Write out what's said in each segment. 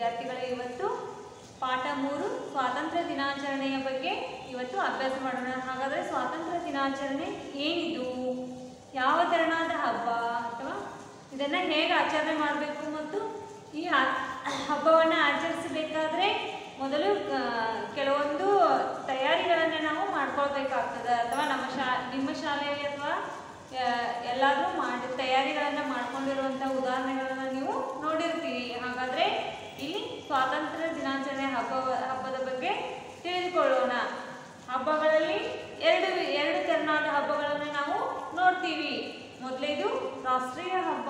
ವಿದ್ಯಾರ್ಥಿಗಳೇ ಇವತ್ತು ಪಾಠ ಮೂರು ಸ್ವಾತಂತ್ರ್ಯ ದಿನಾಚರಣೆಯ ಬಗ್ಗೆ ಇವತ್ತು ಅಭ್ಯಾಸ ಮಾಡೋಣ ಹಾಗಾದರೆ ಸ್ವಾತಂತ್ರ್ಯ ದಿನಾಚರಣೆ ಏನಿದು ಯಾವ ತೆರನಾದ ಹಬ್ಬ ಅಥವಾ ಇದನ್ನು ಹೇಗೆ ಆಚರಣೆ ಮಾಡಬೇಕು ಮತ್ತು ಈ ಆ- ಹಬ್ಬವನ್ನು ಆಚರಿಸಬೇಕಾದ್ರೆ ಮೊದಲು ಆ, ಕೆಲವೊಂದು ತಯಾರಿಗಳನ್ನು ನಾವು ಮಾಡ್ಕೊಳ್ಬೇಕಾಗ್ತದೆ ಅಥವಾ ನಮ್ಮ ಶಾ ನಿಮ್ಮ ಶಾಲೆಯಲ್ಲಿ ಅಥವಾ ಎಲ್ಲಾದರೂ ಮಾಡಿ ತಯಾರಿಗಳನ್ನು ಮಾಡ್ಕೊಂಡಿರುವಂಥ ಉದಾಹರಣೆಗಳನ್ನು ನೀವು ನೋಡಿರ್ತೀರಿ ಹಾಗಾದರೆ ಇಲ್ಲಿ ಸ್ವಾತಂತ್ರ್ಯ ದಿನಾಚರಣೆ ಹಬ್ಬ ಹಬ್ಬದ ಬಗ್ಗೆ ತಿಳಿದುಕೊಳ್ಳೋಣ ಹಬ್ಬಗಳಲ್ಲಿ ಎರಡು ಎರಡು ತೆರನಾದ ಹಬ್ಬಗಳನ್ನು ನಾವು ನೋಡ್ತೀವಿ ಮೊದಲೇದು ರಾಷ್ಟ್ರೀಯ ಹಬ್ಬ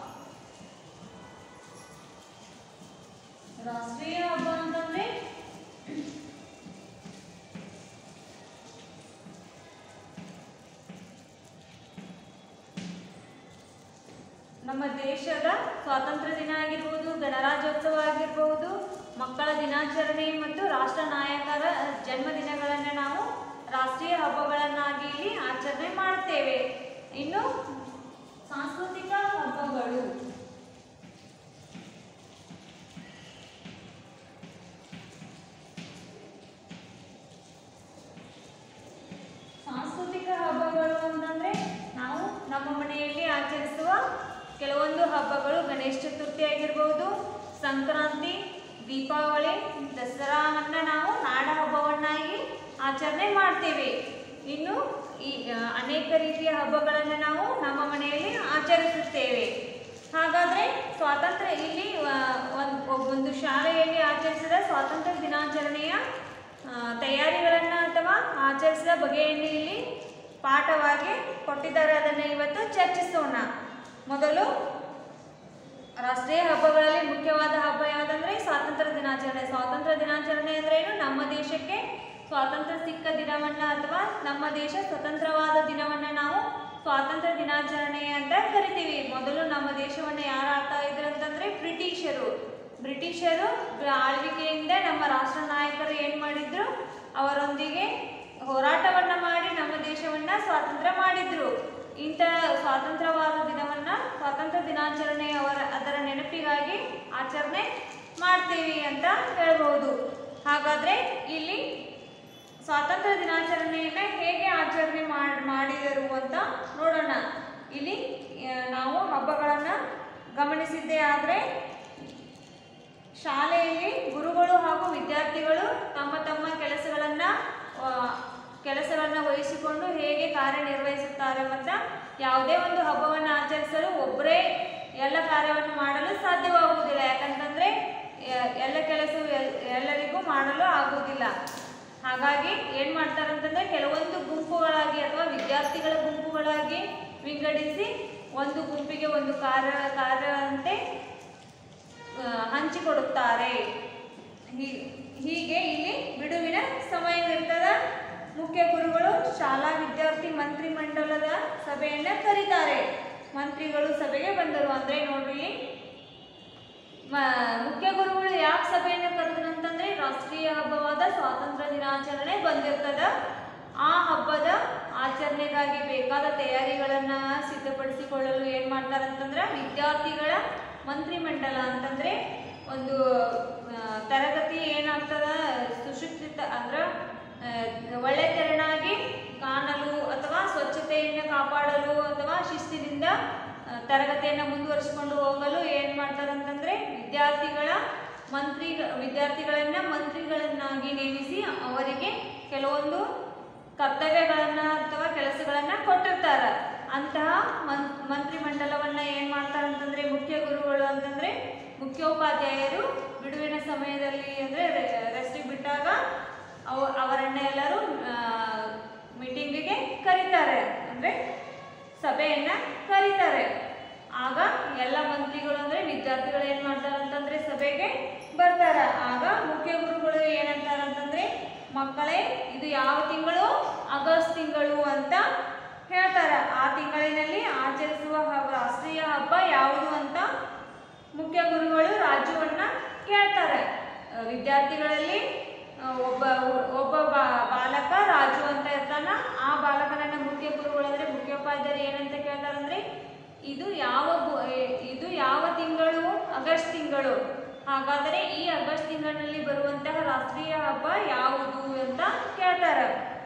ರಾಷ್ಟ್ರೀಯ ಹಬ್ಬ ಅಂತಂದ್ರೆ ನಮ್ಮ ದೇಶದ ಸ್ವಾತಂತ್ರ್ಯ ದಿನ ಆಗಿರ್ಬೋದು ಗಣರಾಜ್ಯೋತ್ಸವ ಆಗಿರ್ಬೋದು ಮಕ್ಕಳ ದಿನಾಚರಣೆ ಮತ್ತು ರಾಷ್ಟ್ರ ನಾಯಕರ ಜನ್ಮದಿನಗಳನ್ನು ನಾವು ರಾಷ್ಟ್ರೀಯ ಹಬ್ಬಗಳನ್ನಾಗಿ ಇಲ್ಲಿ ಆಚರಣೆ ಮಾಡ್ತೇವೆ ಇನ್ನು ಸಾಂಸ್ಕೃತಿಕ ಹಬ್ಬಗಳು ಸಾಂಸ್ಕೃತಿಕ ಹಬ್ಬಗಳು ಅಂತಂದ್ರೆ ನಾವು ನಮ್ಮ ಮನೆಯಲ್ಲಿ ಆಚರಿಸುವ ಕೆಲವೊಂದು ಹಬ್ಬಗಳು ಗಣೇಶ ಚತುರ್ಥಿ ಆಗಿರ್ಬೋದು ಸಂಕ್ರಾಂತಿ ದೀಪಾವಳಿ ದಸರಾವನ್ನ ನಾವು ನಾಡ ಹಬ್ಬವನ್ನಾಗಿ ಆಚರಣೆ ಮಾಡ್ತೇವೆ ಇನ್ನು ಈ ಆ, ಅನೇಕ ರೀತಿಯ ಹಬ್ಬಗಳನ್ನು ನಾವು ನಮ್ಮ ಮನೆಯಲ್ಲಿ ಆಚರಿಸುತ್ತೇವೆ ಹಾಗಾದರೆ ಸ್ವಾತಂತ್ರ್ಯ ಇಲ್ಲಿ ಆ, ಒಂದ್- ಒಂದು ಶಾಲೆಯಲ್ಲಿ ಆಚರಿಸಿದ ಸ್ವಾತಂತ್ರ್ಯ ದಿನಾಚರಣೆಯ ಆ, ತಯಾರಿಗಳನ್ನು ಅಥವಾ ಆಚರಿಸಿದ ಬಗೆಯನ್ನು ಇಲ್ಲಿ ಪಾಠವಾಗಿ ಕೊಟ್ಟಿದ್ದಾರೆ ಅದನ್ನು ಇವತ್ತು ಚರ್ಚಿಸೋಣ ಮೊದಲು ರಾಷ್ಟ್ರೀಯ ಹಬ್ಬಗಳಲ್ಲಿ ಮುಖ್ಯವಾದ ಹಬ್ಬ ಯಾವುದಂದ್ರೆ ಸ್ವಾತಂತ್ರ್ಯ ದಿನಾಚರಣೆ ಸ್ವಾತಂತ್ರ್ಯ ದಿನಾಚರಣೆ ಅಂದ್ರೆ ಏನು ನಮ್ಮ ದೇಶಕ್ಕೆ ಸ್ವಾತಂತ್ರ್ಯ ಸಿಕ್ಕ ದಿನವನ್ನ ಅಥವಾ ನಮ್ಮ ದೇಶ ಸ್ವತಂತ್ರವಾದ ದಿನವನ್ನ ನಾವು ಸ್ವಾತಂತ್ರ್ಯ ದಿನಾಚರಣೆ ಅಂತ ಕರಿತೀವಿ ಮೊದಲು ನಮ್ಮ ದೇಶವನ್ನ ಯಾರು ಆಳ್ತಾ ಇದ್ರು ಅಂತಂದ್ರೆ ಬ್ರಿಟಿಷರು ಬ್ರಿಟಿಷರು ಆಳ್ವಿಕೆಯಿಂದ ನಮ್ಮ ರಾಷ್ಟ್ರ ನಾಯಕರು ಏನು ಮಾಡಿದ್ರು ಅವರೊಂದಿಗೆ ಹೋರಾಟವನ್ನ ಮಾಡಿ ನಮ್ಮ ದೇಶವನ್ನ ಸ್ವಾತಂತ್ರ್ಯ ಮಾಡಿದ್ರು ಇಂಥ ಸ್ವಾತಂತ್ರ್ಯವಾದ ದಿನವನ್ನ ಸ್ವಾತಂತ್ರ್ಯ ದಿನಾಚರಣೆ ಅವರ ಅದರ ನೆನಪಿಗಾಗಿ ಆಚರಣೆ ಮಾಡ್ತೀವಿ ಅಂತ ಹೇಳ್ಬೋದು ಹಾಗಾದ್ರೆ ಇಲ್ಲಿ ಸ್ವಾತಂತ್ರ್ಯ ದಿನಾಚರಣೆಯನ್ನ ಹೇಗೆ ಆಚರಣೆ ಮಾಡ್ ಮಾಡಿದರು ಅಂತ ನೋಡೋಣ ಇಲ್ಲಿ ಆ, ನಾವು ಹಬ್ಬಗಳನ್ನ ಗಮನಿಸಿದ್ದೇ ಆದರೆ ಶಾಲೆಯಲ್ಲಿ ಗುರುಗಳು ಹಾಗೂ ವಿದ್ಯಾರ್ಥಿಗಳು ತಮ್ಮ ತಮ್ಮ ಕೆಲಸಗಳನ್ನು ಕೆಲಸಗಳನ್ನು ವಹಿಸಿಕೊಂಡು ಹೇಗೆ ಕಾರ್ಯನಿರ್ವಹಿಸುತ್ತಾರೆ ಮತ್ತು ಯಾವುದೇ ಒಂದು ಹಬ್ಬವನ್ನು ಆಚರಿಸಲು ಒಬ್ಬರೇ ಎಲ್ಲ ಕಾರ್ಯವನ್ನು ಮಾಡಲು ಸಾಧ್ಯವಾಗುವುದಿಲ್ಲ ಯಾಕಂತಂದರೆ ಎಲ್ಲ ಕೆಲಸವು ಎಲ್- ಎಲ್ಲರಿಗೂ ಮಾಡಲು ಆಗುವುದಿಲ್ಲ ಹಾಗಾಗಿ ಏನು ಮಾಡ್ತಾರೆ ಅಂತಂದರೆ ಕೆಲವೊಂದು ಗುಂಪುಗಳಾಗಿ ಅಥವಾ ವಿದ್ಯಾರ್ಥಿಗಳ ಗುಂಪುಗಳಾಗಿ ವಿಂಗಡಿಸಿ ಒಂದು ಗುಂಪಿಗೆ ಒಂದು ಕಾರ್ಯ ಕಾರ್ಯವಂತೆ ಆ, ಹಂಚಿಕೊಡುತ್ತಾರೆ ಹೀ- ಹೀಗೆ ಇಲ್ಲಿ ಬಿಡುವಿನ ಸಮಯವಿರ್ತದ ಮುಖ್ಯ ಗುರುಗಳು ಶಾಲಾ ವಿದ್ಯಾರ್ಥಿ ಮಂತ್ರಿ ಮಂಡಲದ ಸಭೆಯನ್ನ ಕರೀತಾರೆ ಮಂತ್ರಿಗಳು ಸಭೆಗೆ ಬಂದರು ಅಂದ್ರೆ ನೋಡ್ರಿ ಮ- ಮುಖ್ಯ ಗುರುಗಳು ಯಾಕೆ ಸಭೆಯನ್ನು ಕರೆದ್ರು ಅಂತಂದ್ರೆ ರಾಷ್ಟ್ರೀಯ ಹಬ್ಬವಾದ ಸ್ವಾತಂತ್ರ್ಯ ದಿನಾಚರಣೆ ಬಂದಿರ್ತದ ಆ ಹಬ್ಬದ ಆಚರಣೆಗಾಗಿ ಬೇಕಾದ ತಯಾರಿಗಳನ್ನ ಸಿದ್ಧಪಡಿಸಿಕೊಳ್ಳಲು ಏನ್ ಮಾಡ್ತಾರೆ ಅಂತಂದ್ರೆ ವಿದ್ಯಾರ್ಥಿಗಳ ಮಂತ್ರಿಮಂಡಲ ಅಂತಂದ್ರೆ ಒಂದು ಆ, ತರಗತಿ ಏನಾಗ್ತದ ಸುಶಿಕ್ಷಿತ ಅಂದ್ರ ಆ, ಒಳ್ಳೆ ತೆರನಾಗಿ ಕಾಣಲು ಅಥವಾ ಸ್ವಚ್ಛತೆಯನ್ನು ಕಾಪಾಡಲು ಅಥವಾ ಶಿಸ್ತಿನಿಂದ ಆ, ತರಗತಿಯನ್ನು ಮುಂದುವರಿಸಿಕೊಂಡು ಹೋಗಲು ಏನು ಮಾಡ್ತಾರೆ ಅಂತಂದ್ರೆ ವಿದ್ಯಾರ್ಥಿಗಳ ಮಂತ್ರಿ ವಿದ್ಯಾರ್ಥಿಗಳನ್ನ ಮಂತ್ರಿಗಳನ್ನಾಗಿ ನೇಮಿಸಿ ಅವರಿಗೆ ಕೆಲವೊಂದು ಕರ್ತವ್ಯಗಳನ್ನ ಅಥವಾ ಕೆಲಸಗಳನ್ನ ಕೊಟ್ಟಿರ್ತಾರೆ ಅಂತಹ ಮನ್ ಮಂತ್ರಿಮಂಡಲವನ್ನ ಏನು ಮಾಡ್ತಾರೆ ಅಂತಂದ್ರೆ ಮುಖ್ಯ ಗುರುಗಳು ಅಂತಂದ್ರೆ ಮುಖ್ಯೋಪಾಧ್ಯಾಯರು ಬಿಡುವಿನ ಸಮಯದಲ್ಲಿ ಅಂದರೆ ರೆಸ್ಟಿಗೆ ಬಿಟ್ಟಾಗ ಅವ ಅವರನ್ನ ಎಲ್ಲರೂ ಮೀಟಿಂಗಿಗೆ ಕರೀತಾರೆ ಅಂದರೆ ಸಭೆಯನ್ನ ಕರೀತಾರೆ ಆಗ ಎಲ್ಲ ಮಂತ್ರಿಗಳು ಅಂದರೆ ವಿದ್ಯಾರ್ಥಿಗಳು ಏನು ಮಾಡ್ತಾರೆ ಅಂತಂದ್ರೆ ಸಭೆಗೆ ಬರ್ತಾರೆ ಆಗ ಮುಖ್ಯ ಗುರುಗಳು ಏನಂತಾರೆ ಅಂತಂದ್ರೆ ಮಕ್ಕಳೇ ಇದು ಯಾವ ತಿಂಗಳು ಆಗಸ್ಟ್ ತಿಂಗಳು ಅಂತ ಹೇಳ್ತಾರೆ ಆ ತಿಂಗಳಿನಲ್ಲಿ ಆಚರಿಸುವ ಹಬ್ಬ ರಾಷ್ಟ್ರೀಯ ಹಬ್ಬ ಯಾವುದು ಅಂತ ಮುಖ್ಯ ಗುರುಗಳು ರಾಜ್ಯವನ್ನ ಕೇಳ್ತಾರೆ ಆ, ವಿದ್ಯಾರ್ಥಿಗಳಲ್ಲಿ ಆ, ಒಬ್ಬ ಒಬ್ಬ ಬಾ- ಬಾಲಕ ರಾಜು ಅಂತ ಇರ್ತಾನ ಆ ಬಾಲಕನನ್ನ ಮುಖ್ಯ ಗುರುಗಳು ಅಂದ್ರೆ ಮುಖ್ಯೋಪಾಧ್ಯಾಯರು ಏನಂತ ಕೇಳ್ತಾರಂದ್ರೆ ಇದು ಯಾವ ಗು- ಎ- ಇದು ಯಾವ ತಿಂಗಳು ಆಗಸ್ಟ್ ತಿಂಗಳು ಹಾಗಾದರೆ ಈ ತಿಂಗಳಿನಲ್ಲಿ ಬರುವಂತಹ ರಾಷ್ಟ್ರೀಯ ಹಬ್ಬ ಯಾವುದು ಅಂತ ಕೇಳ್ತಾರ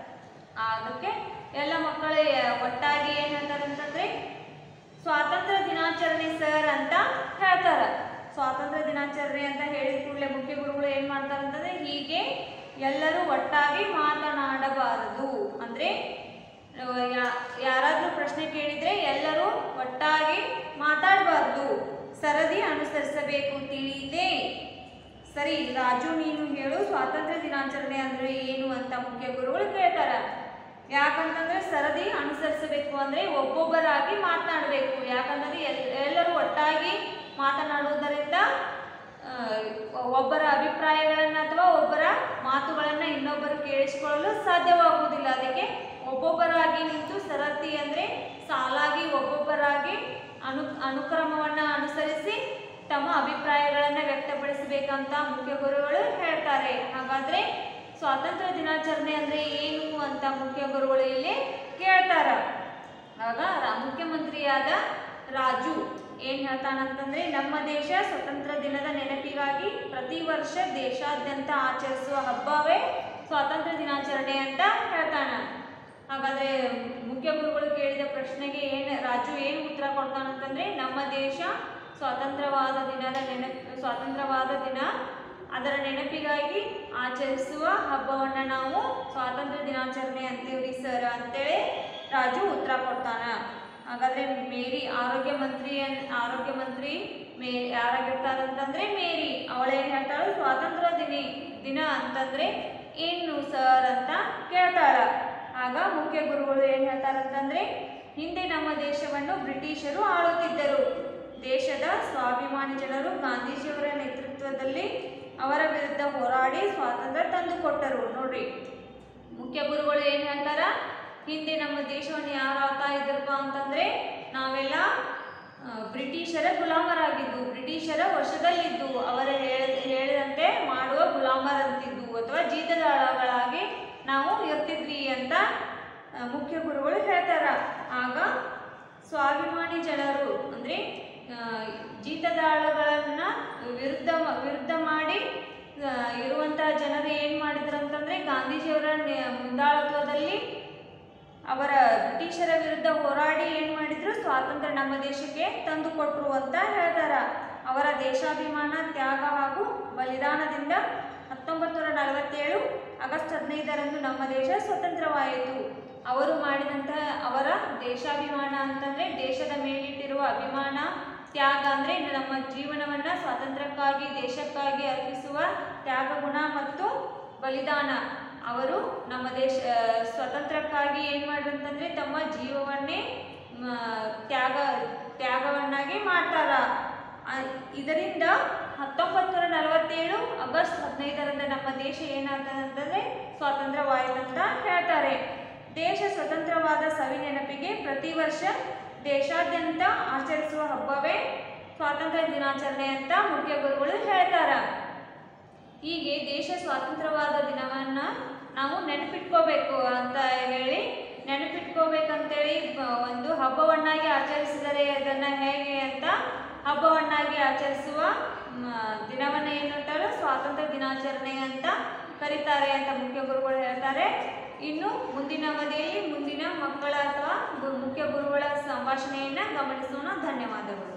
ಅದಕ್ಕೆ ಎಲ್ಲ ಮಕ್ಕಳು ಒಟ್ಟಾಗಿ ಏನ್ ಹೇಳ್ತಾರೆ ಅಂತಂದ್ರೆ ಸ್ವಾತಂತ್ರ್ಯ ದಿನಾಚರಣೆ ಸರ್ ಅಂತ ಹೇಳ್ತಾರ ಸ್ವಾತಂತ್ರ್ಯ ದಿನಾಚರಣೆ ಅಂತ ಹೇಳಿದ ಕೂಡಲೇ ಮುಖ್ಯ ಗುರುಗಳು ಏನ್ ಮಾಡ್ತಾರೆ ಅಂತಂದ್ರೆ ಹೀಗೆ ಎಲ್ಲರೂ ಒಟ್ಟಾಗಿ ಮಾತನಾಡಬಾರದು ಅಂದ್ರೆ ಅಹ್, ಯಾ- ಯಾರಾದ್ರೂ ಪ್ರಶ್ನೆ ಕೇಳಿದ್ರೆ ಎಲ್ಲರೂ ಒಟ್ಟಾಗಿ ಮಾತಾಡಬಾರ್ದು ಸರದಿ ಅನುಸರಿಸಬೇಕು ತಿಳಿದೆ ಸರಿ ರಾಜು ನೀನು ಹೇಳು ಸ್ವಾತಂತ್ರ್ಯ ದಿನಾಚರಣೆ ಅಂದ್ರೆ ಏನು ಅಂತ ಮುಖ್ಯ ಗುರುಗಳು ಕೇಳ್ತಾರ ಯಾಕಂತಂದ್ರೆ ಸರದಿ ಅನುಸರಿಸಬೇಕು ಅಂದ್ರೆ ಒಬ್ಬೊಬ್ಬರಾಗಿ ಮಾತನಾಡಬೇಕು ಯಾಕಂತಂದ್ರೆ ಎಲ್- ಎಲ್ಲರೂ ಒಟ್ಟಾಗಿ ಮಾತನಾಡುವುದರಿಂದ ಆ, ಒಬ್ಬರ ಅಭಿಪ್ರಾಯಗಳನ್ನ ಅಥವಾ ಒಬ್ಬರ ಮಾತುಗಳನ್ನ ಇನ್ನೊಬ್ಬರು ಕೇಳಿಸಿಕೊಳ್ಳಲು ಸಾಧ್ಯವಾಗುವುದಿಲ್ಲ ಅದಕ್ಕೆ ಒಬ್ಬೊಬ್ಬರಾಗಿ ನಿಂತು ಸರತಿ ಅಂದ್ರೆ ಸಾಲಾಗಿ ಒಬ್ಬೊಬ್ಬರಾಗಿ ಅನು ಅನುಕ್ರಮವನ್ನ ಅನುಸರಿಸಿ ತಮ್ಮ ಅಭಿಪ್ರಾಯಗಳನ್ನ ವ್ಯಕ್ತಪಡಿಸಬೇಕಂತ ಮುಖ್ಯ ಗುರುಗಳು ಹೇಳ್ತಾರೆ ಹಾಗಾದ್ರೆ ಸ್ವಾತಂತ್ರ್ಯ ದಿನಾಚರಣೆ ಅಂದ್ರೆ ಏನು ಅಂತ ಮುಖ್ಯ ಗುರುಗಳು ಇಲ್ಲಿ ಕೇಳ್ತಾರ ಆಗ ರಾ- ಮುಖ್ಯಮಂತ್ರಿಯಾದ ರಾಜು ಏನ್ ಹೇಳ್ತಾನಂತಂದ್ರೆ ನಮ್ಮ ದೇಶ ಸ್ವತಂತ್ರ ದಿನದ ನೆನಪಿಗಾಗಿ ಪ್ರತಿ ವರ್ಷ ದೇಶಾದ್ಯಂತ ಆಚರಿಸುವ ಹಬ್ಬವೇ ಸ್ವಾತಂತ್ರ್ಯ ದಿನಾಚರಣೆ ಅಂತ ಹೇಳ್ತಾನ ಹಾಗಾದ್ರೆ ಮುಖ್ಯ ಗುರುಗಳು ಕೇಳಿದ ಪ್ರಶ್ನೆಗೆ ಏನು ರಾಜು ಏನು ಉತ್ತರ ಕೊಡ್ತಾನಂತಂದ್ರೆ ನಮ್ಮ ದೇಶ ಸ್ವಾತಂತ್ರ್ಯವಾದ ದಿನದ ನೆನಪು ಸ್ವಾತಂತ್ರ್ಯವಾದ ದಿನ ಅದರ ನೆನಪಿಗಾಗಿ ಆಚರಿಸುವ ಹಬ್ಬವನ್ನ ನಾವು ಸ್ವಾತಂತ್ರ್ಯ ದಿನಾಚರಣೆ ಅಂತೀವ್ರಿ ಸರ್ ಅಂತೇಳಿ ರಾಜು ಉತ್ತರ ಕೊಡ್ತಾನ ಹಾಗಾದ್ರೆ ಮೇರಿ ಆರೋಗ್ಯ ಮಂತ್ರಿ ಅನ್- ಆರೋಗ್ಯ ಮಂತ್ರಿ ಮೇ ಯಾರಾಗಿರ್ತಾರಂತಂದ್ರೆ ಮೇರಿ ಅವಳೇನ್ ಹೇಳ್ತಾಳು ಸ್ವಾತಂತ್ರ್ಯ ದಿನಿ ದಿನ ಅಂತಂದ್ರೆ ಏನು ಸರ್ ಅಂತ ಕೇಳ್ತಾಳ ಆಗ ಮುಖ್ಯ ಗುರುಗಳು ಏನ್ ಹೇಳ್ತಾರಂತಂದ್ರೆ ಹಿಂದೆ ನಮ್ಮ ದೇಶವನ್ನು ಬ್ರಿಟಿಷರು ಆಳುತ್ತಿದ್ದರು ದೇಶದ ಸ್ವಾಭಿಮಾನಿ ಜನರು ಗಾಂಧೀಜಿಯವರ ನೇತೃತ್ವದಲ್ಲಿ ಅವರ ವಿರುದ್ಧ ಹೋರಾಡಿ ಸ್ವಾತಂತ್ರ್ಯ ತಂದುಕೊಟ್ಟರು ನೋಡ್ರಿ ಮುಖ್ಯ ಗುರುಗಳು ಏನ್ ಹೇಳ್ತಾರ ಹಿಂದೆ ನಮ್ಮ ದೇಶವನ್ನು ಯಾರು ಆಳ್ತಾ ಇದ್ರಪ್ಪ ಅಂತಂದ್ರೆ ನಾವೆಲ್ಲ ಆ, ಬ್ರಿಟಿಷರ ಗುಲಾಮರಾಗಿದ್ದು ಬ್ರಿಟಿಷರ ವಶದಲ್ಲಿದ್ದು ಅವರ ಹೇಳ- ಹೇಳಿದಂತೆ ಮಾಡುವ ಗುಲಾಮರಂತಿದ್ದು ಅಥವಾ ಜೀತದಾಳಗಳಾಗಿ ನಾವು ಇರ್ತಿದ್ವಿ ಅಂತ ಆ, ಮುಖ್ಯ ಗುರುಗಳು ಹೇಳ್ತಾರ ಆಗ ಸ್ವಾಭಿಮಾನಿ ಜನರು ಅಂದ್ರೆ ಆ, ಜೀತದಾಳುಗಳನ್ನ ವಿರುದ್ಧ ವಿರುದ್ಧ ಮಾಡಿ ಆ, ಇರುವಂತಹ ಜನರು ಏನ್ ಮಾಡಿದ್ರು ಅಂತಂದ್ರೆ ಗಾಂಧೀಜಿಯವರ ನೆ- ಮುಂದಾಳತ್ವದಲ್ಲಿ ಅವರ ಬ್ರಿಟಿಷರ ವಿರುದ್ಧ ಹೋರಾಡಿ ಏನ್ ಮಾಡಿದ್ರು ಸ್ವಾತಂತ್ರ್ಯ ನಮ್ಮ ದೇಶಕ್ಕೆ ತಂದು ಕೊಟ್ರು ಅಂತ ಹೇಳ್ತಾರ ಅವರ ದೇಶಾಭಿಮಾನ ತ್ಯಾಗ ಹಾಗೂ ಬಲಿದಾನದಿಂದ ಹತ್ತೊಂಬತ್ತು ನೂರ ನಲವತ್ತೇಳು ಆಗಸ್ಟ್ ಹದಿನೈದರಂದು ನಮ್ಮ ದೇಶ ಸ್ವತಂತ್ರವಾಯಿತು ಅವರು ಮಾಡಿದಂತಹ ಅವರ ದೇಶಾಭಿಮಾನ ಅಂತಂದ್ರೆ ದೇಶದ ಮೇಲಿಟ್ಟಿರುವ ಅಭಿಮಾನ ತ್ಯಾಗ ಅಂದ್ರೆ ನಮ್ಮ ಜೀವನವನ್ನ ಸ್ವಾತಂತ್ರ್ಯಕ್ಕಾಗಿ ದೇಶಕ್ಕಾಗಿ ಅರ್ಪಿಸುವ ತ್ಯಾಗ ಗುಣ ಮತ್ತು ಬಲಿದಾನ ಅವರು ನಮ್ಮ ದೇಶ ಸ್ವತಂತ್ರಕ್ಕಾಗಿ ಏನು ಮಾಡಿದಂತಂದ್ರೆ ತಮ್ಮ ಜೀವವನ್ನೇ ಮ, ತ್ಯಾಗ ತ್ಯಾಗವನ್ನಾಗಿ ಮಾಡ್ತಾರ ಆ, ಇದರಿಂದ ಹತ್ತೊಂಬತ್ತು ನೂರ ನಲವತ್ತೇಳು ಆಗಸ್ಟ್ ಹದಿನೈದರಂದು ನಮ್ಮ ದೇಶ ಏನಾಗ್ತದಂತಂದ್ರೆ ಸ್ವಾತಂತ್ರ್ಯವಾಯಿತಂತ ಹೇಳ್ತಾರೆ ದೇಶ ಸ್ವತಂತ್ರವಾದ ಸವಿ ನೆನಪಿಗೆ ಪ್ರತಿ ವರ್ಷ ದೇಶಾದ್ಯಂತ ಆಚರಿಸುವ ಹಬ್ಬವೇ ಸ್ವಾತಂತ್ರ್ಯ ದಿನಾಚರಣೆ ಅಂತ ಮುಖ್ಯ ಗುರುಗಳು ಹೇಳ್ತಾರ ಹೀಗೆ ದೇಶ ಸ್ವಾತಂತ್ರ್ಯವಾದ ದಿನವನ್ನ ನಾವು ನೆನಪಿಟ್ಕೋಬೇಕು ಅಂತ ಹೇಳಿ ನೆನಪಿಟ್ಕೋಬೇಕಂತೇಳಿ ಬ- ಒಂದು ಹಬ್ಬವನ್ನಾಗಿ ಆಚರಿಸಿದರೆ ಅದನ್ನ ಹೇಗೆ ಅಂತ ಹಬ್ಬವನ್ನಾಗಿ ಆಚರಿಸುವ ಮ, ದಿನವನ್ನ ಏನಂತಾರೆ ಸ್ವಾತಂತ್ರ್ಯ ದಿನಾಚರಣೆ ಅಂತ ಕರೀತಾರೆ ಅಂತ ಮುಖ್ಯ ಗುರುಗಳು ಹೇಳ್ತಾರೆ ಇನ್ನು ಮುಂದಿನ ಅವಧಿಯಲ್ಲಿ ಮುಂದಿನ ಮಕ್ಕಳ ಅಥವಾ ಗು- ಮುಖ್ಯ ಗುರುಗಳ ಸಂಭಾಷಣೆಯನ್ನ ಗಮನಿಸೋಣ ಧನ್ಯವಾದಗಳು